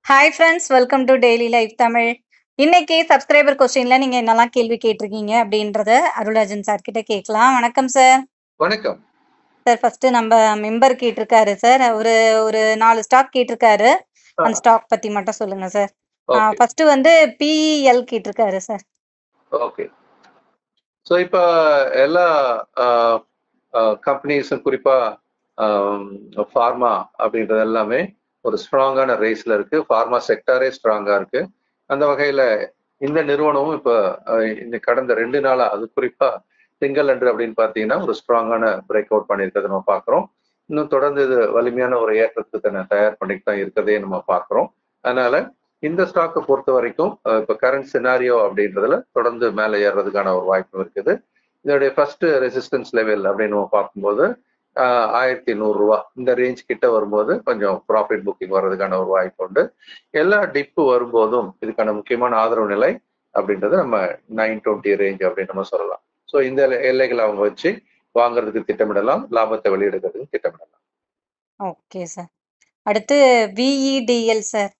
Hi friends welcome to daily life Tamil இன்னைக்கு subscriber கொஸ்டின்ல நீங்க என்னெல்லாம் கேள்வி கேட்டிருக்கீங்க அப்படின்றத அருளாஜன் சார் கிட்ட கேட்கலாம் வணக்கம் சார் வணக்கம் சார் ஃபர்ஸ்ட் நம்ம மெம்பர் கேட்டிருக்காரு சார் ஒரு ஒரு நாலு ஸ்டாக் கேட்டிருக்காரு அந்த ஸ்டாக் பத்தி மட்டும் சொல்லுங்க சார் ஓகே ஃபர்ஸ்ட் வந்து பிஇஎல் கேட்டிருக்காரு சார் ஓகே ஸோ இப்போ எல்லா கம்பெனிஸும் குறிப்பா ஃபார்மா அப்படின்றது எல்லாமே ஒரு ஸ்ட்ராங்கான ரேஸ்ல இருக்கு ஃபார்மா செக்டாரே ஸ்ட்ராங்கா இருக்கு அந்த வகையில இந்த நிறுவனமும் இப்போ இந்த கடந்த ரெண்டு நாளா அது குறிப்பா திங்கள் அன்று அப்படின்னு பார்த்தீங்கன்னா ஒரு ஸ்ட்ராங்கான பிரேக் அவுட் பண்ணியிருக்கிறத நம்ம பார்க்குறோம் இன்னும் தொடர்ந்து இது வலிமையான ஒரு ஏற்றத்துக்கு தன்னை தயார் பண்ணிட்டு தான் இருக்கிறதே நம்ம பார்க்குறோம் அதனால இந்த ஸ்டாக்கை பொறுத்த வரைக்கும் அஹ், இப்ப கரண்ட் சினாரியோ அப்படின்றதுல தொடர்ந்து மேலே ஏறுறதுக்கான ஒரு வாய்ப்பு இருக்குது இதோடைய ஃபர்ஸ்ட் ரெசிஸ்டன்ஸ் லெவல் அப்படின்னு நம்ம பார்க்கும்போது ஆஹ், ஆயிரத்தி நூறு ரூபா இந்த ரேஞ்ச் கிட்ட வரும்போது கொஞ்சம் ப்ராஃபிட் புக்கிங் வர்றதுக்கான ஒரு வாய்ப்பு உண்டு எல்லா டிப்பு வரும்போதும் இதுக்கான முக்கியமான ஆதரவு நிலை அப்படின்றது நம்ம நைன் டுவெண்ட்டி ரேஞ்ச் அப்படின்னு நம்ம சொல்லலாம் ஸோ இந்த எல்லை- எல்லைகளை அவங்க வச்சு வாங்குறதுக்கு திட்டமிடலாம் லாபத்தை வெளியிடுறதுக்கு திட்டமிடலாம் ஓகே சார் அடுத்து விஇடிஎல் சார்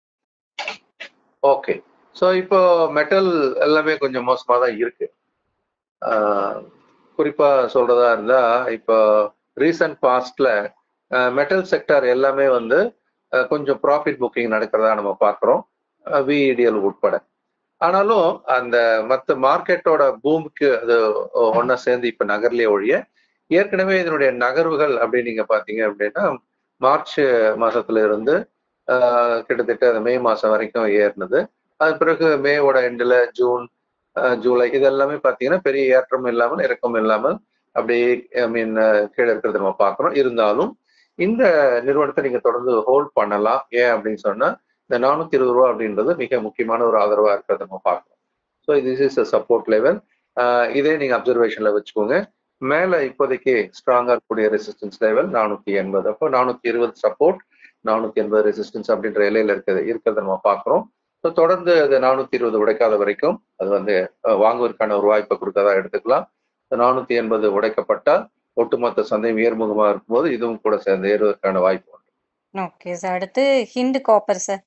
ஓகே ஸோ இப்போ மெட்டல் எல்லாமே கொஞ்சம் மோசமாக தான் இருக்கு ஆஹ் குறிப்பா சொல்றதா இருந்தா இப்போ ரீசன்ட் பாஸ்ட்ல மெட்டல் செக்டார் எல்லாமே வந்து அஹ், கொஞ்சம் ப்ராஃபிட் புக்கிங் நடக்கிறதா நம்ம பார்க்குறோம் விஇடிஎல் உட்பட ஆனாலும் அந்த மற்ற மார்க்கெட்டோட பூமுக்கு அது ஒன்றா சேர்ந்து இப்போ நகர்லயே ஒழிய ஏற்கனவே இதனுடைய நகர்வுகள் அப்படின்னு நீங்க பார்த்தீங்க அப்படின்னா மார்ச் மாசத்துல இருந்து ஆஹ், கிட்டத்தட்ட அந்த மே மாசம் வரைக்கும் ஏறினது அது பிறகு மேவோட எண்டில் ஜூன் அஹ், ஜூலை இது எல்லாமே பார்த்தீங்கன்னா பெரிய ஏற்றம் இல்லாமல் இறக்கம் இல்லாமல் அப்படியே ஐ மீன் கீழே இருக்கிறத நம்ம பார்க்குறோம் இருந்தாலும் இந்த நிறுவனத்தை நீங்க தொடர்ந்து ஹோல்ட் பண்ணலாம் ஏன் அப்படின்னு சொன்னா இந்த நானூத்தி இருபது ரூபா அப்படின்றது மிக முக்கியமான ஒரு ஆதரவா இருக்கிறத நம்ம பார்க்குறோம் so this is a support level இதே நீங்க அப்சர்வேஷன்ல வச்சுக்கோங்க மேல இப்போதைக்கு ஸ்ட்ராங்கா இருக்கக்கூடிய ரெசிஸ்டன்ஸ் லெவல் நானூத்தி எண்பது அப்போ நானூத்தி இருபது சப்போர்ட் நானூத்தி எண்பது ரெசிஸ்டன்ஸ் அப்படின்ற எல்லையில இருக்கிறது இருக்கிறத நம்ம பார்க்குறோம் ஸோ தொடர்ந்து அது நானூத்தி இருபது உடைக்காத வரைக்கும் அது வந்து அஹ், வாங்குவதற்கான ஒரு வாய்ப்பை கொடுக்கறதா எடுத்துக்கலாம் நானூத்தி எண்பது உடைக்கப்பட்டால் ஒட்டுமொத்த சந்தையும் ஏர்முகமா இருக்கும்போது இதுவும் கூட சேர்ந்து ஏறுவதற்கான வாய்ப்பு உண்டு ஓகே சார் அடுத்து Hind Copper sir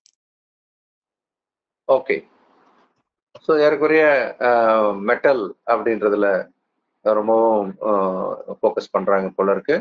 okay so ஏறக்குறைய மெட்டல் அப்படின்றதுல ரொம்பவும் ஃபோக்கஸ் பண்றாங்க போல இருக்கு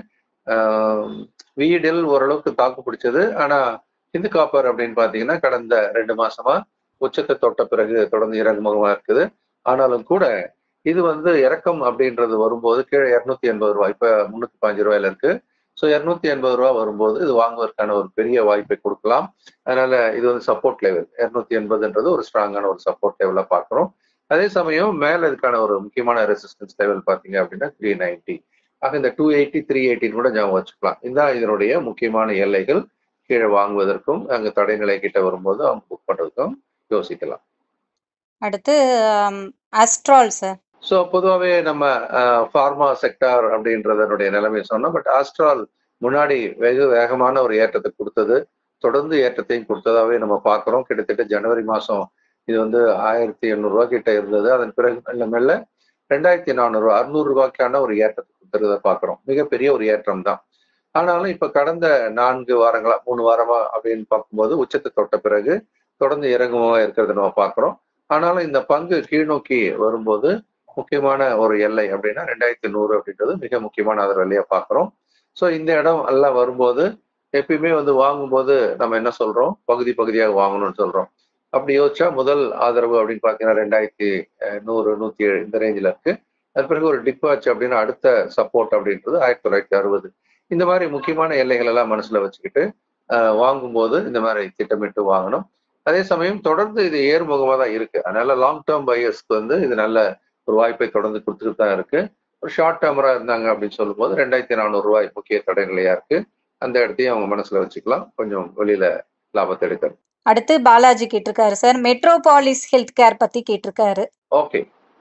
வீடில் ஓரளவுக்கு தாக்கு பிடிச்சது ஆனா ஹிந்து காப்பர் அப்படின்னு பாத்தீங்கன்னா கடந்த ரெண்டு மாசமா உச்சத்தை தொட்ட பிறகு தொடர்ந்து இறங்குமுகமா இருக்குது ஆனாலும் கூட இது வந்து இறக்கம் அப்படின்றது வரும்போது கீழே இருநூத்தி எண்பது ரூபாய் இப்ப முன்னூத்தி பாஞ்சு ரூபாயில இருக்கு ஸோ இருநூத்தி எண்பது ரூபா வரும்போது இது வாங்குவதற்கான ஒரு பெரிய வாய்ப்பை கொடுக்கலாம் அதனால இது வந்து சப்போர்ட் லெவல் இருநூத்தி எண்பதுன்றது ஒரு ஸ்ட்ராங்கான ஒரு சப்போர்ட் லெவலா பார்க்குறோம் அதே சமயம் மேல இதுக்கான ஒரு முக்கியமான ரெசிஸ்டன்ஸ் லெவல் பாத்தீங்க அப்படின்னா த்ரீ நைன்டி ஆக இந்த டூ எயிட்டி த்ரீ எயிட்டின்னு கூட ஞாபகம் வச்சுக்கலாம் இதான் இதனுடைய முக்கியமான எல்லைகள் கீழே வாங்குவதற்கும் அங்க தடைநிலை கிட்ட வரும்போது அவங்க புக் பண்றதுக்கும் யோசிக்கலாம் அடுத்து அஸ்ட்ரால் சார் ஸோ பொதுவாகவே நம்ம ஃபார்மா செக்டார் அப்படின்றதனுடைய நிலைமை சொன்னோம் பட் ஆஸ்ட்ரால் முன்னாடி வெகு வேகமான ஒரு ஏற்றத்தை கொடுத்தது தொடர்ந்து ஏற்றத்தையும் கொடுத்ததாவே நம்ம பார்க்குறோம் கிட்டத்தட்ட ஜனவரி மாதம் இது வந்து ஆயிரத்தி எண்ணூறுரூவா கிட்ட இருந்தது அதன் பிறகு மெல்ல மெல்ல ரெண்டாயிரத்தி நானூறுரூவா அறுநூறு ரூபாய்க்கான ஒரு ஏற்றத்தை கொடுத்துறத பார்க்குறோம் மிகப்பெரிய ஒரு ஏற்றம் தான் ஆனாலும் இப்போ கடந்த நான்கு வாரங்களா மூணு வாரமா அப்படின்னு பார்க்கும்போது உச்சத்தை தொட்ட பிறகு தொடர்ந்து இறங்குமா இருக்கிறத நம்ம பார்க்குறோம் ஆனாலும் இந்த பங்கு கீழ்நோக்கி வரும்போது முக்கியமான ஒரு எல்லை அப்படின்னா ரெண்டாயிரத்தி நூறு அப்படின்றது மிக முக்கியமான ஆதரவு எல்லையா பார்க்குறோம் ஸோ இந்த இடம் எல்லாம் வரும்போது எப்பயுமே வந்து வாங்கும்போது நம்ம என்ன சொல்றோம் பகுதி பகுதியாக வாங்கணும்னு சொல்றோம் அப்படி யோசிச்சா முதல் ஆதரவு அப்படின்னு பார்த்தீங்கன்னா ரெண்டாயிரத்தி அஹ், நூறு நூத்தி ஏழு இந்த ரேஞ்சில் இருக்கு அது பிறகு ஒரு டிப் ஆச்சு அப்படின்னா அடுத்த சப்போர்ட் அப்படின்றது ஆயிரத்தி தொள்ளாயிரத்தி அறுபது இந்த மாதிரி முக்கியமான எல்லைகள் எல்லாம் மனசுல வச்சுக்கிட்டு அஹ், வாங்கும்போது இந்த மாதிரி திட்டமிட்டு வாங்கணும் அதே சமயம் தொடர்ந்து இது ஏறுமுகமாக தான் இருக்கு அதனால லாங் டேர்ம் பையர்ஸ்க்கு வந்து இது நல்ல ஒரு வாய்ப்பை தொடர்ந்து கொடுத்துட்டு தான் இருக்கு ஒரு ஷார்ட் டேர்மரா இருந்தாங்க அப்படின்னு சொல்லும்போது ரெண்டாயிரத்தி நானூறு ரூபாய் முக்கிய தடைநிலையா இருக்கு அந்த இடத்தையும் அவங்க மனசுல வச்சுக்கலாம் கொஞ்சம் வெளியில லாபத்தை எடுக்கிறது அடுத்து பாலாஜி கேட்டிருக்காரு சார் மெட்ரோபாலிஸ் ஹெல்த் கேர் பத்தி கேட்டிருக்காரு okay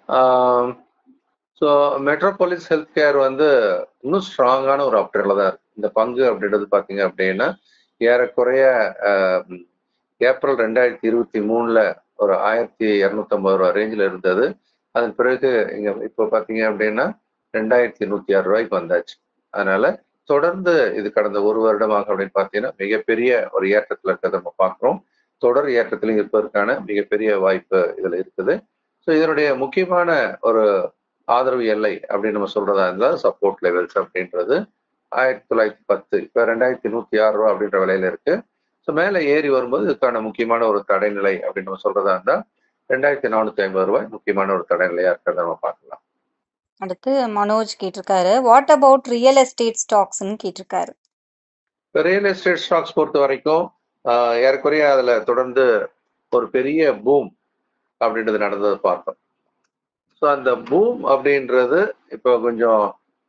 so Metropolis health care வந்து இன்னும் ஸ்ட்ராங்கான ஒரு அப்டேட்ல தான் இருக்கு இந்த பங்கு அப்படின்றது பார்த்தீங்க அப்படின்னா ஏறக்குறைய ஆஹ், ஏப்ரல் ரெண்டாயிரத்தி இருபத்தி மூணுல ஒரு ஆயிரத்தி இரநூத்தம்பது ரூபா ரேஞ்சில் இருந்தது அதன் பிறகு இங்க இப்போ பார்த்தீங்க அப்படின்னா ரெண்டாயிரத்தி நூத்தி ஆறு ரூபாய்க்கு வந்தாச்சு அதனால தொடர்ந்து இது கடந்த ஒரு வருடமாக அப்படின்னு பார்த்தீங்கன்னா மிகப்பெரிய ஒரு ஏற்றத்துல இருக்கிறத நம்ம பார்க்குறோம் தொடர் ஏற்றத்திலும் இருப்பதற்கான மிகப்பெரிய வாய்ப்பு இதுல இருக்குது ஸோ இதனுடைய முக்கியமான ஒரு ஆதரவு எல்லை அப்படின்னு நம்ம சொல்றதா இருந்தால் சப்போர்ட் லெவல்ஸ் அப்படின்றது ஆயிரத்தி தொள்ளாயிரத்தி பத்து இப்போ ரெண்டாயிரத்தி நூத்தி ஆறு ரூபா அப்படின்ற விலையில இருக்கு ஸோ மேலே ஏறி வரும்போது இதுக்கான முக்கியமான ஒரு தடைநிலை அப்படின்னு நம்ம சொல்றதா இருந்தால் ரெண்டாயிரத்தி நானூத்தி ஐம்பது ரூபாய் முக்கியமான ஒரு தடைநிலையா இருக்கிறத நம்ம பார்க்கலாம் அடுத்து மனோஜ் கேட்டிருக்காரு வாட் அபவுட் ரியல் எஸ்டேட் ஸ்டாக்ஸ்ன்னு கேட்டிருக்காரு இப்போ ரியல் எஸ்டேட் ஸ்டாக்ஸ் பொறுத்த வரைக்கும் ஆஹ், ஏறக்குறைய அதுல தொடர்ந்து ஒரு பெரிய பூம் அப்படின்றது நடந்ததை பார்த்தோம் ஸோ அந்த பூம் அப்படின்றது இப்போ கொஞ்சம்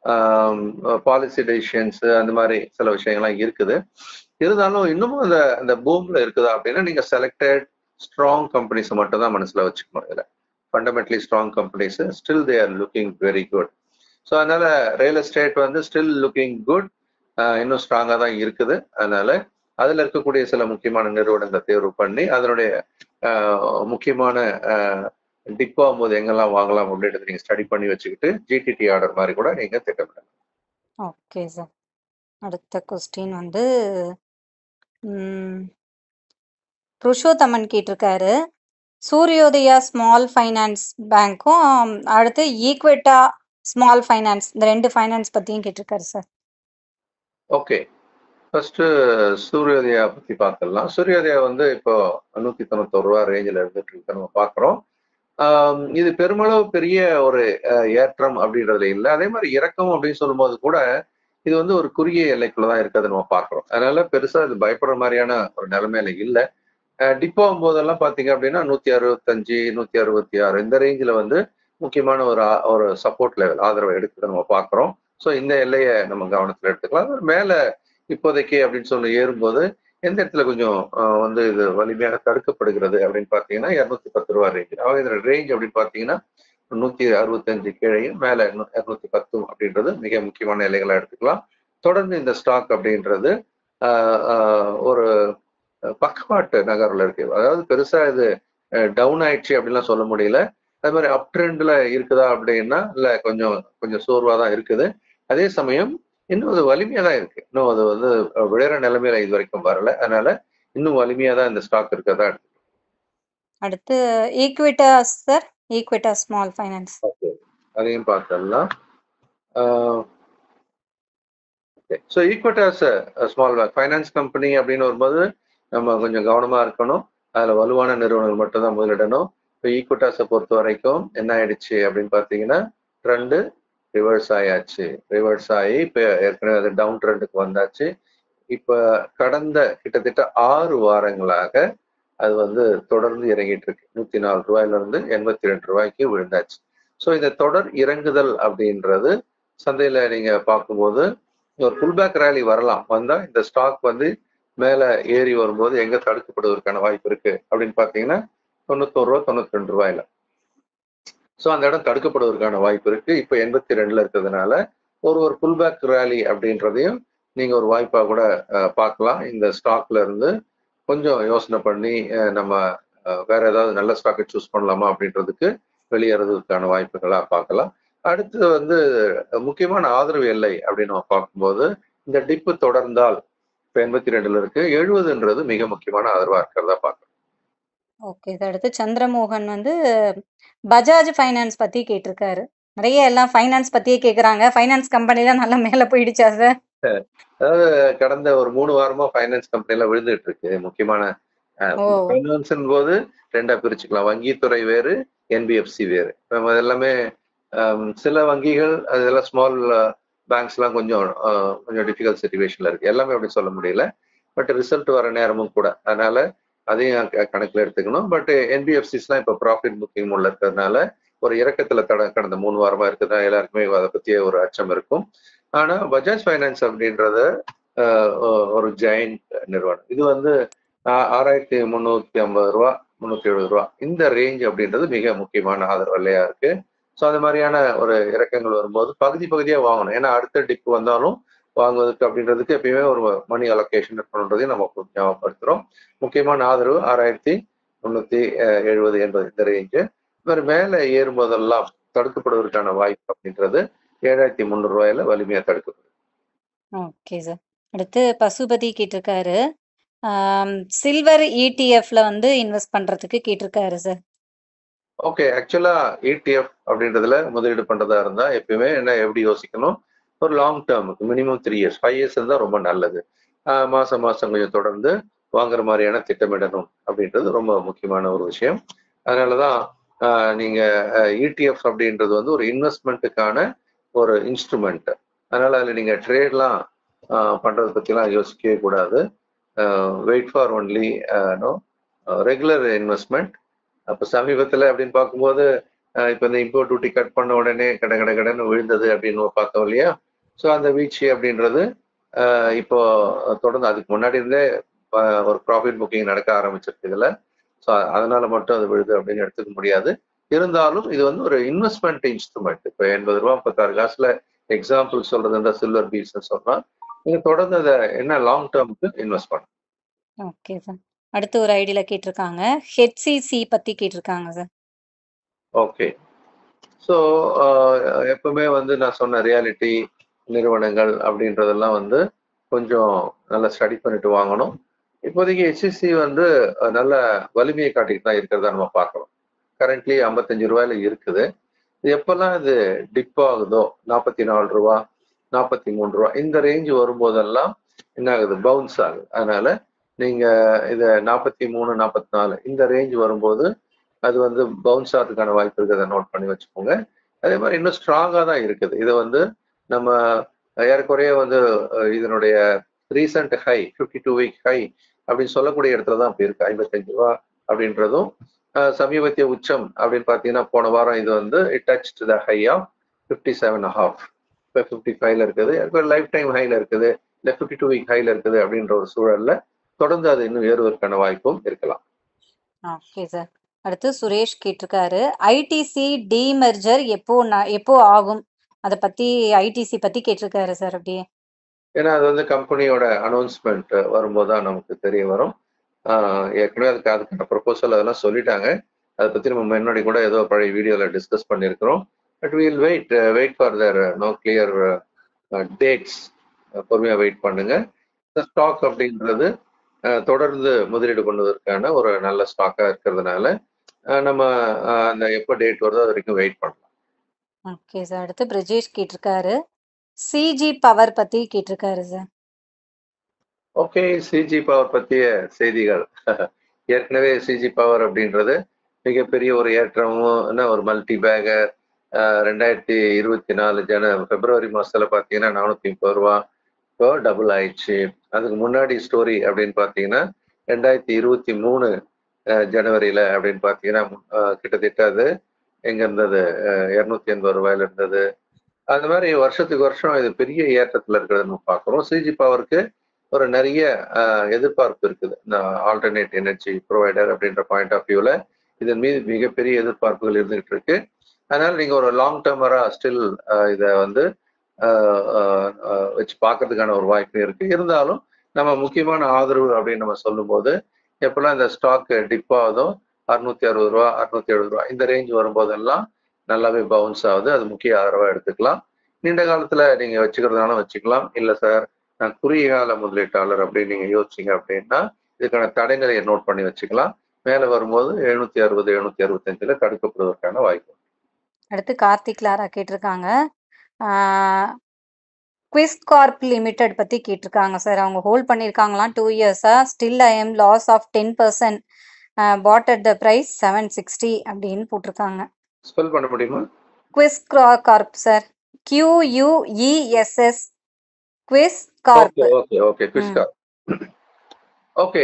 பாலிசி டெசிஷன்ஸ் அந்த மாதிரி சில விஷயங்கள்லாம் இருக்குது இருந்தாலும் இன்னமும் அந்த அந்த பூம்ல இருக்குதா அப்படின்னா நீங்க செலக்டட் ஸ்ட்ராங் கம்பெனிஸ் மட்டும் தான் மனசுல வச்சுக்கணும் இதுல fundamentally strong companies still they are looking very good so அதனால ரியல் எஸ்டேட் வந்து ஸ்டில் லுக்கிங் குட் இன்னும் ஸ்ட்ராங்காக தான் இருக்குது அதனால அதுல இருக்கக்கூடிய சில முக்கியமான நிறுவனங்களை தேர்வு பண்ணி அதனுடைய ஆஹ், முக்கியமான டிப் ஆகும்போது எங்கெல்லாம் வாங்கலாம் அப்படின்றத நீங்க ஸ்டடி பண்ணி வச்சுக்கிட்டு ஜிடிடி ஆர்டர் மாதிரி கூட நீங்க திட்டமிடலாம் ஓகே சார் அடுத்த கொஸ்டின் வந்து ம், புருஷோத்தமன் கேட்டிருக்காரு சூரியோதயா ஸ்மால் ஃபைனான்ஸ் பேங்க்கும் அடுத்து ஈக்விட்டா ஸ்மால் ஃபைனான்ஸ் இந்த ரெண்டு ஃபைனான்ஸ் பத்தியும் கேட்டிருக்காரு சார் ஓகே ஃபர்ஸ்ட் சூரியோதயா பத்தி பார்த்துடலாம் சூரியோதயா வந்து இப்போ நூத்தி தொண்ணூத்தொரு ரூபா ரேஞ்சில் இருந்துட்டு இருக்கு நம்ம பார்க்குறோம் ஆம், இது பெருமளவு பெரிய ஒரு அஹ், ஏற்றம் அப்படின்றதுல இல்லை அதே மாதிரி இறக்கம் அப்படின்னு சொல்லும்போது கூட இது வந்து ஒரு குறுகிய எல்லைக்குள்ள தான் இருக்கிறது நம்ம பார்க்குறோம் அதனால பெருசா இது பயப்படுற மாதிரியான ஒரு நிலைமையில இல்லை டிப் ஆகும்போதெல்லாம் பார்த்தீங்க அப்படின்னா நூத்தி அறுபத்தஞ்சு நூத்தி அறுபத்தி ஆறு இந்த ரேஞ்சில் வந்து முக்கியமான ஒரு ஆ- ஒரு சப்போர்ட் லெவல் ஆதரவை எடுக்கிறத நம்ம பார்க்குறோம் ஸோ இந்த எல்லையை நம்ம கவனத்தில் எடுத்துக்கலாம் அது மேலே இப்போதைக்கு அப்படின்னு சொல்லி ஏறும்போது எந்த இடத்துல கொஞ்சம் ஆஹ், வந்து இது வலிமையாக தடுக்கப்படுகிறது அப்படின்னு பார்த்தீங்கன்னா இரநூத்தி பத்து ரூபா ரேஞ்ச் அதாவது இதோட ரேஞ்ச் அப்படின்னு பார்த்தீங்கன்னா நூத்தி அறுபத்தஞ்சு கீழையும் மேலே இரநூத்தி பத்தும் அப்படின்றது மிக முக்கியமான எல்லைகளை எடுத்துக்கலாம் தொடர்ந்து இந்த ஸ்டாக் அப்படின்றது ஆஹ், ஆஹ், ஒரு பக்கவாட்டு நகர்ல இருக்கு அதாவது பெருசா இது டவுன் ஆயிடுச்சு அப்படின்லாம் சொல்ல முடியல அது மாதிரி அப் ட்ரெண்ட்ல இருக்குதா அப்படின்னா இல்ல கொஞ்சம் கொஞ்சம் சோர்வா தான் இருக்குது அதே சமயம் இன்னும் அது வலிமையா தான் இருக்கு இன்னும் அது வந்து அஹ், விழற நிலைமையில இது வரைக்கும் வரல அதனால இன்னும் வலிமையா தான் இந்த ஸ்டாக் இருக்கதா அடுத்து Equitas sir Equitas small finance அதையும் பார்த்துடலாம் ஸோ ஈக்வட்டாஸ் ஸ்மால் ஃபைனான்ஸ் கம்பெனி அப்படின்னு வரும்போது நம்ம கொஞ்சம் கவனமா இருக்கணும் அதுல வலுவான நிறுவனங்கள் மட்டும் தான் முதலிடணும் இப்போ ஈக்வட்டாஸை பொறுத்த வரைக்கும் என்ன ஆயிடுச்சு அப்படின்னு பார்த்தீங்கன்னா ட்ரெண்டு ரிவர்ஸ் ஆயாச்சு ரிவர்ஸ் ஆகி இப்போ ஏற்கனவே அது டவுன் ட்ரெண்டுக்கு வந்தாச்சு இப்போ கடந்த கிட்டத்தட்ட ஆறு வாரங்களாக அது வந்து தொடர்ந்து இறங்கிட்டு இருக்கு நூத்தி நாலு ரூபாயில இருந்து எண்பத்தி ரெண்டு ரூபாய்க்கு விழுந்தாச்சு ஸோ இந்த தொடர் இறங்குதல் அப்படின்றது சந்தையில நீங்க பார்க்கும்போது ஒரு புல்பேக் ரேலி வரலாம் வந்தா இந்த ஸ்டாக் வந்து மேல ஏறி வரும்போது எங்க தடுக்கப்படுவதற்கான வாய்ப்பு இருக்கு அப்படின்னு பாத்தீங்கன்னா தொண்ணூத்தோரு ரூபா தொண்ணூத்தி ரெண்டு ரூபாயில ஸோ அந்த இடம் தடுக்கப்படுவதற்கான வாய்ப்பு இருக்கு இப்போ எண்பத்தி ரெண்டுல இருக்கிறதுனால ஒரு ஒரு புல்பேக் ரேலி அப்படின்றதையும் நீங்க ஒரு வாய்ப்பா கூட அஹ், பார்க்கலாம் இந்த ஸ்டாக்ல இருந்து கொஞ்சம் யோசனை பண்ணி அஹ், நம்ம அஹ், வேற ஏதாவது நல்ல ஸ்டாக்கை சூஸ் பண்ணலாமா அப்படின்றதுக்கு வெளியேறதுக்கான வாய்ப்புகளா பார்க்கலாம் அடுத்து வந்து அஹ், முக்கியமான ஆதரவு எல்லை அப்படின்னு நம்ம பார்க்கும்போது இந்த டிப்பு தொடர்ந்தால் இப்போ எண்பத்தி ரெண்டுல இருக்கு எழுபதுன்றது மிக முக்கியமான ஆதரவா இருக்கிறதா பார்க்கலாம் ஓகே இது அடுத்து சந்திரமோகன் வந்து பஜாஜ் ஃபைனான்ஸ் பத்தி கேட்டிருக்காரு நிறைய எல்லாம் ஃபைனான்ஸ் பத்தியே கேக்குறாங்க ஃபைனான்ஸ் கம்பெனிலாம் நல்லா மேல போயிடுச்சா சார் அதாவது கடந்த ஒரு மூணு வாரமா ஃபைனான்ஸ் கம்பெனில விழுந்துட்டு இருக்கு முக்கியமான ஓ ஃபைனான்ஸ் போது ரெண்டா பிரிச்சுக்கலாம் வங்கித்துறை வேறு என்பிஎஃப்சி வேறு நம்ம எல்லாமே ஆம், சில வங்கிகள் அதெல்லாம் ஸ்மால் பேங்க்ஸ்லாம் கொஞ்சம் ஆஹ், கொஞ்சம் டிஃபிகல்ட் சுச்சுவேஷன்ல இருக்கு எல்லாமே அப்படி சொல்ல முடியல பட் ரிசல்ட் வர நேரமும் கூட அதனால அதையும் க- கணக்குல எடுத்துக்கணும் பட் என்பிஎஃப்சிஸ்லாம் இப்போ ப்ராஃபிட் புக்கிங் உள்ள இருக்கிறதுனால ஒரு இறக்கத்துல தட கடந்த மூணு வாரமா இருக்குதா எல்லாருக்குமே அதை பத்திய ஒரு அச்சம் இருக்கும் ஆனா பஜாஜ் ஃபைனான்ஸ் அப்படின்றது ஆஹ், ஒ- ஒரு ஜெயிண்ட் நிறுவனம் இது வந்து ஆ- ஆறாயிரத்தி முந்நூத்தி ஐம்பது ரூபா முந்நூத்தி எழுபது ரூபா இந்த ரேஞ்ச் அப்படின்றது மிக முக்கியமான ஆதரவு எல்லையா இருக்கு ஸோ அந்த மாதிரியான ஒரு இறக்கங்கள் வரும்போது பகுதி பகுதியா வாங்கணும் ஏன்னா அடுத்த டிப் வந்தாலும் வாங்குவதற்கு அப்படின்றதுக்கு எப்பயுமே ஒரு மணி அலோகேஷன் இருக்கணுன்றதையும் நம்ம கொஞ்சம் ஞாபகப்படுத்துறோம் முக்கியமான ஆதரவு ஆறாயிரத்தி முந்நூத்தி அஹ், எழுபது எண்பது இந்த ரேஞ்சு மாதிரி மேலே ஏறும்போதெல்லாம் தடுக்கப்படுவதற்கான வாய்ப்பு அப்படின்றது ஏழாயிரத்தி முந்நூறு ரூபாயில வலிமையா தடுக்கப்படும் ஓகே சார் அடுத்து பசுபதி கேட்டிருக்காரு சில்வர் இடிஎஃப்ல வந்து இன்வெஸ்ட் பண்றதுக்கு கேட்டிருக்காரு சார் ஓகே ஆக்சுவலா இடிஎஃப் அப்படின்றதுல முதலீடு பண்றதா இருந்தா எப்பயுமே என்ன எப்படி யோசிக்கணும் ஒரு லாங் டேர்முக்கு minimum three years five years இருந்தா ரொம்ப நல்லது ஆஹ் மாசம் மாசம் கொஞ்சம் தொடர்ந்து வாங்குற மாதிரியான திட்டமிடணும் அப்படின்றது ரொம்ப முக்கியமான ஒரு விஷயம் அதனாலதான் ஆஹ் நீங்க இடிஎஃப் அப்படின்றது வந்து ஒரு இன்வெஸ்ட்மெண்ட்டுக்கான ஒரு இன்ஸ்ட்ருமெண்ட் அதனால அதுல நீங்க ட்ரேட்லாம் பண்றதை பத்திலாம் யோசிக்கவே கூடாது wait for only no regular investment அப்போ சமீபத்தில் அப்படின்னு பார்க்கும்போது அஹ் இப்போ இந்த இம்போர்ட் டியூட்டி கட் பண்ண உடனே கட கட கடன்னு விழுந்தது அப்படின்னு பார்த்தோம் இல்லையா ஸோ அந்த வீழ்ச்சி அப்படின்றது அஹ் இப்போ தொடர்ந்து அதுக்கு முன்னாடி இருந்தே அஹ் ஒரு ப்ராஃபிட் புக்கிங் நடக்க ஆரம்பிச்சிருக்கு இதில் ஸோ அதனால மட்டும் அது விழுது அப்படின்னு எடுத்துக்க முடியாது இருந்தாலும் இது வந்து ஒரு இன்வெஸ்ட்மெண்ட் இன்ஸ்ட்ருமெண்ட் இப்போ எண்பது ரூபா முப்பத்தாறு காசுல எக்ஸாம்பிள் சொல்றது இந்த சில்வர் பீஸ்ன்னு சொன்னா நீங்க தொடர்ந்து அதை என்ன லாங் டேர்முக்கு இன்வெஸ்ட் பண்ணணும் ஓகே சார் அடுத்து ஒரு ஐடியில கேட்டிருக்காங்க ஹெச்சிசி பத்தி கேட்டிருக்காங்க சார் ஓகே ஸோ எப்பவுமே வந்து நான் சொன்ன ரியாலிட்டி நிறுவனங்கள் அப்படின்றதெல்லாம் வந்து கொஞ்சம் நல்லா ஸ்டடி பண்ணிட்டு வாங்கணும் இப்போதைக்கு ஹெச்எஸ்சி வந்து அஹ், நல்ல வலிமையை காட்டிட்டு தான் இருக்கிறதா நம்ம பார்க்குறோம் கரண்ட்லி ஐம்பத்தஞ்சு ரூபாயில இருக்குது இது எப்பெல்லாம் இது டிப் ஆகுதோ நாற்பத்தி நாலு ரூபா நாற்பத்தி மூணு ரூபா இந்த ரேஞ்ச் வரும்போதெல்லாம் என்ன ஆகுது பவுன்ஸ் ஆகுது அதனால நீங்க இதை நாற்பத்தி மூணு நாற்பத்தி நாலு இந்த ரேஞ்ச் வரும்போது அது வந்து பவுன்ஸ் ஆகிறதுக்கான வாய்ப்பு இருக்கிறத நோட் பண்ணி வச்சுக்கோங்க அதே மாதிரி இன்னும் ஸ்ட்ராங்காக தான் இருக்குது இதை வந்து நம்ம ஏறக்குறைய வந்து அஹ், இதனுடைய recent high fifty two week high அப்படின்னு சொல்லக்கூடிய இடத்துல தான் இப்போ இருக்கு ஐம்பத்தஞ்சு ரூபா அப்படின்றதும் அஹ், சமீபத்திய உச்சம் அப்படின்னு பார்த்தீங்கன்னா போன வாரம் இது வந்து it touch the high of fifty seven half இப்போ ஃபிஃப்டி ஃபைவ்ல இருக்குது இப்போ லைஃப் டைம் ஹைல இருக்குது இல்லை ஃபிஃப்டி டூ வீக் ஹைல இருக்குது அப்படின்ற ஒரு சூழல்ல தொடர்ந்து அது இன்னும் ஏறுவதற்கான வாய்ப்பும் இருக்கலாம் ஓகே சார் அடுத்து சுரேஷ் கேட்டிருக்காரு ஐடிசி டீமெர்ஜர் எப்போ ந- எப்போ ஆகும் அதை பத்தி ஐடிசி பத்தி கேட்டிருக்காரு சார் அப்படியே ஏன்னா அது வந்து கம்பெனியோட அனௌன்ஸ்மெண்ட் வரும்போது தான் நமக்கு தெரிய வரும் ஆஹ் ஏற்கனவே அதுக்கு அதுக்கான ப்ரொபோசல் அதெல்லாம் சொல்லிட்டாங்க அதை பற்றி நம்ம முன்னாடி கூட ஏதோ பழைய வீடியோவில் டிஸ்கஸ் பண்ணியிருக்கிறோம் but we'll wait wait for there no clear dates பொறுமையாக வெயிட் பண்ணுங்க இந்த ஸ்டாக் அப்படின்றது அஹ், தொடர்ந்து முதலீடு பண்ணுவதற்கான ஒரு நல்ல ஸ்டாக்காக இருக்கிறதுனால அஹ், நம்ம அஹ், அந்த எப்போ டேட் வருதோ அது வரைக்கும் வெயிட் பண்ணலாம் ஓகே சார் அடுத்து பிரஜேஷ் கேட்டிருக்காரு சிஜி பவர் பத்தி கேட்டிருக்காரு சார் ஓகே சிஜி பவர் பற்றிய செய்திகள் ஏற்கனவே சிஜி பவர் அப்படின்றது மிகப்பெரிய ஒரு ஏற்றமும் என்ன ஒரு மல்டி பேகர் ரெண்டாயிரத்தி இருபத்தி நாலு ஜன பிப்ரவரி மாசத்துல பார்த்தீங்கன்னா நானூற்றி முப்பது ரூபா இப்போ டபுள் ஆயிடுச்சு அதுக்கு முன்னாடி ஸ்டோரி அப்படின்னு பார்த்தீங்கன்னா ரெண்டாயிரத்தி இருபத்தி மூணு ஜனவரியில அப்படின்னு பார்த்தீங்கன்னா அஹ், கிட்டத்தட்ட அது எங்க இருந்தது இரநூத்தி எண்பது ரூபாயில இருந்தது அந்த மாதிரி வருஷத்துக்கு வருஷம் இது பெரிய ஏற்றத்துல இருக்கிறத நம்ம பார்க்குறோம் சிஜி பவருக்கு ஒரு நிறைய அஹ், எதிர்பார்ப்பு இருக்குது இந்த ஆல்டர்னேட் எனர்ஜி ப்ரொவைடர் அப்படின்ற பாயிண்ட் ஆஃப் வியூல இதன் மீது மிகப்பெரிய எதிர்பார்ப்புகள் இருந்துகிட்டு இருக்கு அதனால நீங்க ஒரு லாங் டேர்மரா ஸ்டில் இதை வந்து அஹ், அஹ், அஹ், வச்சு பார்க்கறதுக்கான ஒரு வாய்ப்பு இருக்கு இருந்தாலும் நம்ம முக்கியமான ஆதரவு அப்படின்னு நம்ம சொல்லும்போது எப்பெல்லாம் இந்த ஸ்டாக் டிப் ஆகுதோ அறுநூத்தி அறுபது ரூபா அறுநூத்தி எழுபது ரூபா இந்த ரேஞ்ச் வரும்போதெல்லாம் நல்லாவே பவுன்ஸ் ஆகுது அது முக்கிய ஆதரவா எடுத்துக்கலாம் நீண்ட காலத்துல நீங்க வச்சுக்கிறதுனால வச்சுக்கலாம் இல்ல சார் நான் குறுகிய கால முதலீட்டாளர் அப்படின்னு நீங்க யோசிச்சீங்க அப்படின்னா இதுக்கான தடைநிலையை நோட் பண்ணி வச்சுக்கலாம் மேல வரும்போது எழுநூத்தி அறுபது எழுநூத்தி அறுபத்தஞ்சுல தடுக்கப்படுவதற்கான வாய்ப்பு அடுத்து கார்த்திக் லாரா கேட்டிருக்காங்க குவிஸ் கார்ப் லிமிடெட் பத்தி கேட்டிருக்காங்க சார் அவங்க ஹோல்ட் பண்ணியிருக்காங்களாம் டூ இயர்ஸா still I am loss of ten percent bought at the price seven sixty அப்படின்னு போட்டிருக்காங்க ஸ்பெல் பண்ண முடியுமா Quess Corp sir Q U E S S Quess Corp okay okay okay குவிஸ்கா ஓகே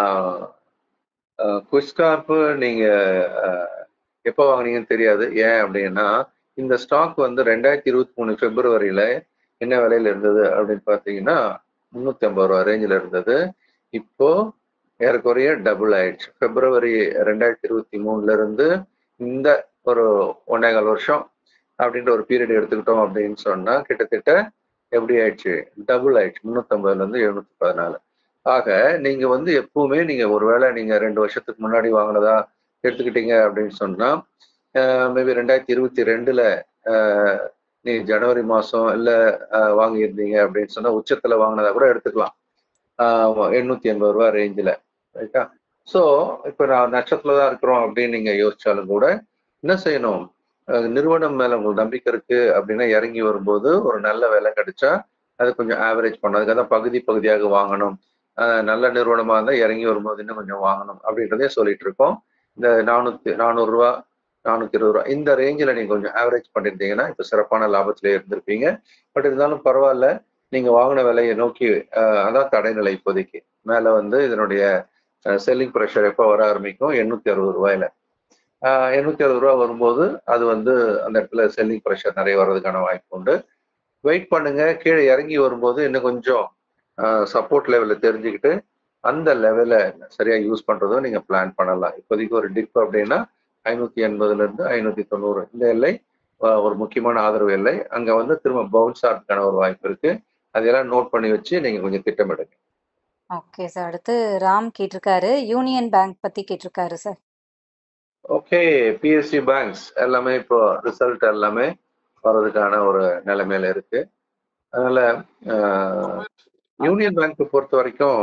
குவிஸ்கார்ப் நீங்க அஹ், எப்போ வாங்குனீங்கன்னு தெரியாது ஏன் அப்படின்னா இந்த ஸ்டாக் வந்து ரெண்டாயிரத்தி இருபத்தி மூணு பிப்ரவரியில என்ன விலையில இருந்தது அப்படின்னு பார்த்தீங்கன்னா முந்நூத்தி ஐம்பது ரூபா ரேஞ்சில் இருந்தது இப்போ ஏறக்குறைய டபுள் ஆயிடுச்சு பிப்ரவரி ரெண்டாயிரத்தி இருபத்தி மூணுல இருந்து இந்த ஒரு ஒன்னேகால் வருஷம் அப்படின்ற ஒரு பீரியட் எடுத்துக்கிட்டோம் அப்படின்னு சொன்னா கிட்டத்தட்ட எப்படி ஆயிடுச்சு டபுள் ஆயிடுச்சு முந்நூற்றம்பதுல இருந்து எழுநூத்தி பதினாலு ஆக நீங்க வந்து எப்பவுமே நீங்க ஒருவேளை நீங்க ரெண்டு வருஷத்துக்கு முன்னாடி வாங்கினதா எடுத்துக்கிட்டீங்க அப்படின்னு சொன்னா மேபி ரெண்டாயிரத்தி இருபத்தி ரெண்டுல ஆஹ், நீ ஜனவரி மாசம் இல்ல ஆஹ், வாங்கியிருந்தீங்க அப்படின்னு சொன்னா உச்சத்துல வாங்கினதா கூட எடுத்துக்கலாம் எண்ணூத்தி எண்பது ரூபா ரேஞ்சில் ரைட்டா ஸோ இப்போ நான் நட்சத்திரத்துல தான் இருக்கிறோம் அப்படின்னு நீங்க யோசிச்சாலும் கூட என்ன செய்யணும் அஹ் நிறுவனம் மேல உங்களுக்கு நம்பிக்கை இருக்கு அப்படின்னா இறங்கி வரும்போது ஒரு நல்ல விலை கிடைச்சா அது கொஞ்சம் ஆவரேஜ் பண்ணணும் அதுக்காக தான் பகுதி பகுதியாக வாங்கணும் அஹ் நல்ல நிறுவனமா இருந்தா இறங்கி வரும்போது இன்னும் கொஞ்சம் வாங்கணும் அப்படின்றதே சொல்லிட்டு இருக்கோம் இந்த நானூத்தி நானூறு ரூபா நானூத்தி இருபது ரூபா இந்த ரேஞ்சில் நீங்க கொஞ்சம் ஆவரேஜ் பண்ணியிருந்தீங்கன்னா இப்போ சிறப்பான லாபத்திலே இருந்திருப்பீங்க பட் இருந்தாலும் பரவாயில்ல நீங்க வாங்கின விலையை நோக்கி அஹ், அதான் தடைநிலை இப்போதைக்கு மேல வந்து இதனுடைய செல்லிங் ப்ரெஷர் எப்போ வர ஆரம்பிக்கும் எண்ணூத்தி அறுபது ரூபாயில எண்ணூத்தி அறுபது ரூபா வரும்போது அது வந்து அந்த இடத்துல செல்லிங் ப்ரெஷர் நிறைய வர்றதுக்கான வாய்ப்பு உண்டு வெயிட் பண்ணுங்க கீழே இறங்கி வரும்போது இன்னும் கொஞ்சம் சப்போர்ட் லெவலில் தெரிஞ்சுக்கிட்டு அந்த லெவலை சரியா யூஸ் பண்றதும் நீங்க பிளான் பண்ணலாம் இப்போதைக்கு ஒரு டிப் அப்படின்னா ஐநூத்தி எண்பதுல இருந்து ஐநூத்தி தொண்ணூறு இந்த எல்லை அஹ், ஒரு முக்கியமான ஆதரவு எல்லை அங்க வந்து திரும்ப பவுன்ஸ் ஆகிறதுக்கான ஒரு வாய்ப்பு இருக்கு அதையெல்லாம் நோட் பண்ணி வச்சு நீங்க கொஞ்சம் திட்டமிடுங்க ஓகே சார் அடுத்து ராம் கேட்டிருக்காரு யூனியன் பேங்க் பத்தி கேட்டிருக்காரு சார் ஓகே பிஎஸ்சி பேங்க்ஸ் எல்லாமே இப்போ ரிசல்ட் எல்லாமே வர்றதுக்கான ஒரு நிலைமையில இருக்கு அதனால அஹ், யூனியன் பேங்க் பொறுத்த வரைக்கும்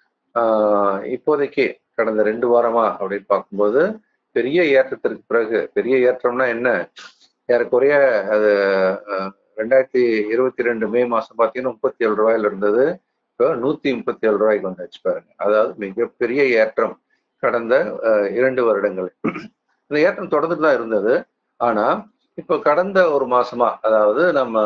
ஆஹ், இப்போதைக்கு கடந்த ரெண்டு வாரமா அப்படின்னு பார்க்கும்போது பெரிய ஏற்றத்திற்கு பிறகு பெரிய ஏற்றம்னா என்ன ஏறக்குறைய அது அஹ், ரெண்டாயிரத்தி இருபத்தி ரெண்டு மே மாசம் பார்த்தீங்கன்னா முப்பத்தி ஏழு ரூபாயில இருந்தது இப்போ நூத்தி முப்பத்தி ஏழு ரூபாய்க்கு வந்துச்சு பாருங்க அதாவது மிகப்பெரிய ஏற்றம் கடந்த அஹ், இரண்டு வருடங்கள் இந்த ஏற்றம் தொடர்ந்துட்டு தான் இருந்தது ஆனா இப்போ கடந்த ஒரு மாசமா அதாவது நம்ம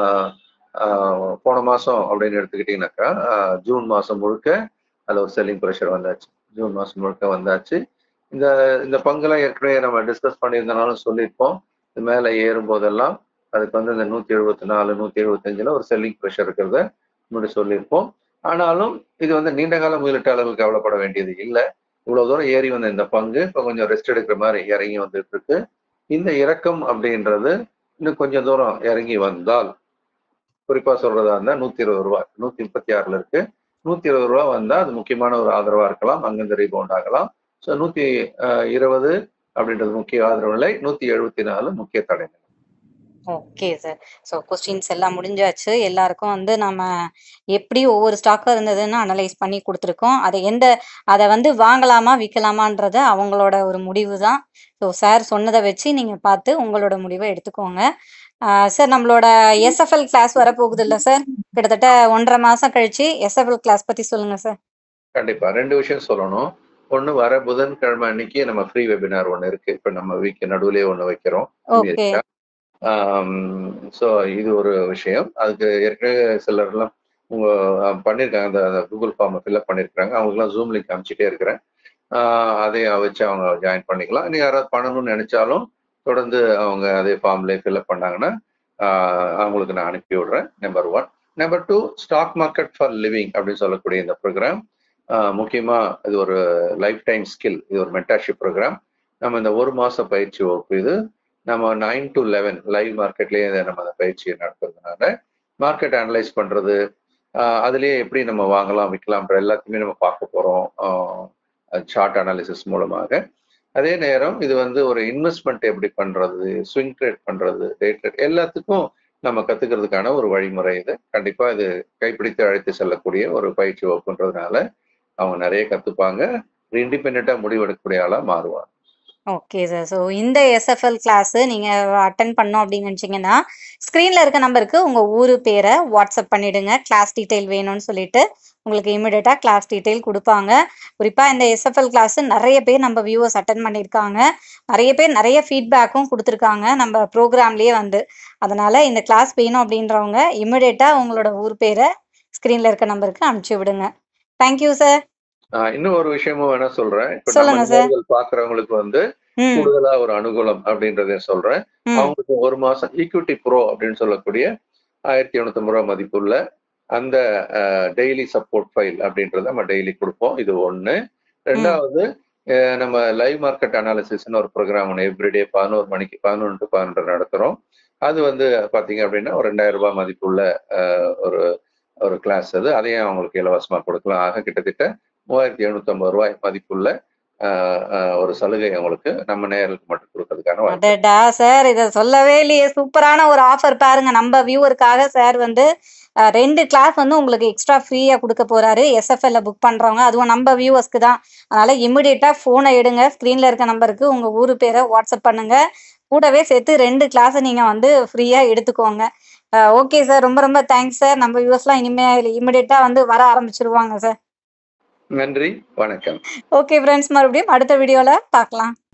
ஆஹ், போன மாசம் அப்படின்னு எடுத்துக்கிட்டீங்கன்னாக்கா ஆஹ், ஜூன் மாசம் முழுக்க அதுல ஒரு செல்லிங் ப்ரெஷர் வந்தாச்சு ஜூன் மாசம் முழுக்க வந்தாச்சு இந்த இந்த பங்கெல்லாம் ஏற்கனவே நம்ம டிஸ்கஸ் பண்ணியிருந்தனாலும் சொல்லியிருப்போம் இது மேலே ஏறும் போதெல்லாம் அதுக்கு வந்து இந்த நூத்தி எழுபத்தி நாலு நூத்தி எழுபத்தஞ்சுல ஒரு செல்லிங் ப்ரெஷர் இருக்கிறத முன்னாடி சொல்லியிருப்போம் ஆனாலும் இது வந்து நீண்ட கால முதலீட்டாளர்கள் கவலைப்பட வேண்டியது இல்லை இவ்வளவு தூரம் ஏறி வந்த இந்த பங்கு இப்போ கொஞ்சம் ரெஸ்ட் எடுக்கிற மாதிரி இறங்கி வந்துட்டு இருக்கு இந்த இறக்கம் அப்படின்றது இன்னும் கொஞ்சம் தூரம் இறங்கி வந்தால் குறிப்பா சொல்றதா இருந்தா நூத்தி இருபது ரூபா நூத்தி முப்பத்தி ஆறுல இருக்கு நூத்தி இருபது ரூபா வந்தா அது முக்கியமான ஒரு ஆதரவா இருக்கலாம் அங்கிருந்து ரீபவுண்ட் ஆகலாம் ஸோ நூத்தி அஹ், இருபது அப்படின்றது முக்கிய ஆதரவு நிலை நூத்தி எழுபத்தி நாலு முக்கிய தடை நிலை ஓகே சார் ஸோ கொஸ்டின்ஸ் எல்லாம் முடிஞ்சாச்சு எல்லாருக்கும் வந்து நம்ம எப்படி ஒவ்வொரு ஸ்டாக்காக இருந்ததுன்னு அனலைஸ் பண்ணி கொடுத்துருக்கோம் அதை எந்த அதை வந்து வாங்கலாமா விற்கலாமான்றத அவங்களோட ஒரு முடிவு தான் ஸோ சார் சொன்னதை வச்சு நீங்கள் பார்த்து உங்களோட முடிவை எடுத்துக்கோங்க சார் நம்மளோட எஸ்எஃப்எல் கிளாஸ் வரப்போகுது இல்லை சார் கிட்டத்தட்ட ஒன்றரை மாதம் கழிச்சு எஸ்எஃப்எல் கிளாஸ் பற்றி சொல்லுங்கள் சார் கண்டிப்பா ரெண்டு விஷயம் சொல்லணும் ஒண்ணு வர புதன்கிழமை அன்னைக்கு நம்ம ஃப்ரீ வெபினார் ஒண்ணு இருக்கு இப்ப நம்ம வீக் நடுவுலயே ஒண்ணு வைக்கிறோம் ஓகே ஸோ இது ஒரு விஷயம் அதுக்கு ஏற்கனவே சிலர்லாம் உங்க அஹ், பண்ணியிருக்காங்க அந்த அந்த கூகுள் ஃபார்மை ஃபில்அப் பண்ணியிருக்காங்க அவங்களுக்குலாம் ஜூம் லிங்க் அனுப்பிச்சிட்டே இருக்கிறேன் ஆஹ், அதை வச்சு அவங்க ஜாயின் பண்ணிக்கலாம் நீ யாராவது பண்ணணும்னு நினைச்சாலும் தொடர்ந்து அவங்க அதே ஃபார்ம்லேயே ஃபில்அப் பண்ணாங்கன்னா ஆஹ், அவங்களுக்கு நான் அனுப்பி விடுறேன் number one number two stock market for living அப்படின்னு சொல்லக்கூடிய இந்த ப்ரோக்ராம் முக்கியமா இது ஒரு லைஃப் டைம் ஸ்கில் இது ஒரு மென்டர்ஷிப் ப்ரோக்ராம் நம்ம இந்த ஒரு மாச பயிற்சி வகுப்பு இது நம்ம நைன் டு லெவன் லைவ் மார்க்கெட்லயே இதை நம்ம அந்த பயிற்சியை நடத்துறதுனால மார்க்கெட் அனலைஸ் பண்றது ஆஹ் அதுலயே எப்படி நம்ம வாங்கலாம் விற்கலாம்ன்ற எல்லாத்தையுமே நம்ம பார்க்க போறோம் சார்ட் அனாலிசிஸ் மூலமாக அதே நேரம் இது வந்து ஒரு இன்வெஸ்ட்மெண்ட் எப்படி பண்றது ஸ்விங் ட்ரேட் பண்றது டே ட்ரேட் எல்லாத்துக்கும் நம்ம கத்துக்கிறதுக்கான ஒரு வழிமுறை இது கண்டிப்பா இது கைப்பிடித்து அழைத்து செல்லக்கூடிய ஒரு பயிற்சி வகுப்புன்றதுனால அவங்க நிறைய கத்துப்பாங்க இண்டிபெண்டா முடிவெடுக்கக்கூடிய ஆளா மாறுவாங்க ஓகே சார் ஸோ இந்த எஸ்எஃப்எல் கிளாஸ் நீங்கள் அட்டன் பண்ணோம் அப்படின்னு நினச்சிங்கன்னா ஸ்க்ரீனில் இருக்க நம்பருக்கு உங்கள் ஊர் பேரை வாட்ஸ்அப் பண்ணிடுங்க கிளாஸ் டீட்டெயில் வேணும்னு சொல்லிட்டு உங்களுக்கு இமிடியேட்டாக கிளாஸ் டீட்டெயில் கொடுப்பாங்க குறிப்பாக இந்த எஸ்எஃப்எல் கிளாஸ் நிறைய பேர் நம்ம வியூவர்ஸ் அட்டன் பண்ணியிருக்காங்க நிறைய பேர் நிறைய ஃபீட்பேக்கும் கொடுத்துருக்காங்க நம்ம ப்ரோக்ராம்லேயே வந்து அதனால் இந்த கிளாஸ் வேணும் அப்படின்றவங்க இமிடியேட்டாக உங்களோட ஊர் பேரை ஸ்க்ரீனில் இருக்க நம்பருக்கு அனுப்பிச்சி விடுங்க தேங்க்யூ சார் ஆஹ் இன்னும் ஒரு விஷயமும் வேணா சொல்றேன் இப்ப சொல்லுங்க நம்ம சார். நேயர்கள் பாக்குறவங்களுக்கு வந்து ம் கூடுதலா ஒரு அனுகூலம் அப்படின்றத சொல்றேன் ம் அவங்களுக்கு ஒரு மாசம் ஈக்விட்டி ப்ரோ அப்படின்னு சொல்லக்கூடிய ஆயிரத்தி எழுநூத்தம்பது ரூபா மதிப்புள்ள அந்த டெய்லி சப்போர்ட் ஃபைல் அப்படின்றத நம்ம டெய்லி கொடுப்போம் இது ஒண்ணு ரெண்டாவது அஹ், நம்ம லைவ் மார்க்கெட் அனாலிசிஸ்னு ஒரு ப்ரோக்ராம் ஒன்று எவ்ரிடே பதினோரு மணிக்கு பதினொன்று டு பன்னெண்டு நடத்துறோம் அது வந்து பாத்தீங்க அப்படின்னா ஒரு ரெண்டாயிரம் ரூபாய் மதிப்புள்ள அஹ், ஒரு ஒரு கிளாஸ் அது அதையும் அவங்களுக்கு இலவசமா கொடுக்கலாம் ஆக கிட்டத்தட்ட மூவாயிரத்தி எழுநூத்தி ஐம்பது ரூபாய் மதிப்புள்ள அஹ், அஹ், ஒரு சலுகை அவங்களுக்கு நம்ம நேயர்களுக்கு மட்டும் கொடுக்கறதுக்கான வாய்ப்பு அடடா சார் இத சொல்லவே இல்லையே சூப்பரான ஒரு ஆஃபர் பாருங்க நம்ம வியூவருக்காக சார் வந்து அஹ் ரெண்டு கிளாஸ் வந்து உங்களுக்கு எக்ஸ்ட்ரா ஃப்ரீயாக கொடுக்க போறாரு எஸ்எஃப்எல்ல புக் பண்ணுறவங்க அதுவும் நம்ம வியூவர்ஸ்க்கு தான் அதனால இமிடியேட்டாக ஃபோனை எடுங்க ஸ்க்ரீனில் இருக்க நம்பருக்கு உங்கள் ஊர் பேரை வாட்ஸ்அப் பண்ணுங்க கூடவே சேர்த்து ரெண்டு கிளாஸை நீங்கள் வந்து ஃப்ரீயாக எடுத்துக்கோங்க ஓகே சார் ரொம்ப ரொம்ப தேங்க்ஸ் சார் நம்ம வியூவர்ஸ்லாம் இனிமேல் இமிடியேட்டாக வந்து வர ஆரம்பிச்சிருவாங்க சார் நன்றி வணக்கம் ஓகே ஃப்ரெண்ட்ஸ் மறுபடியும் அடுத்த வீடியோவில் பார்க்கலாம்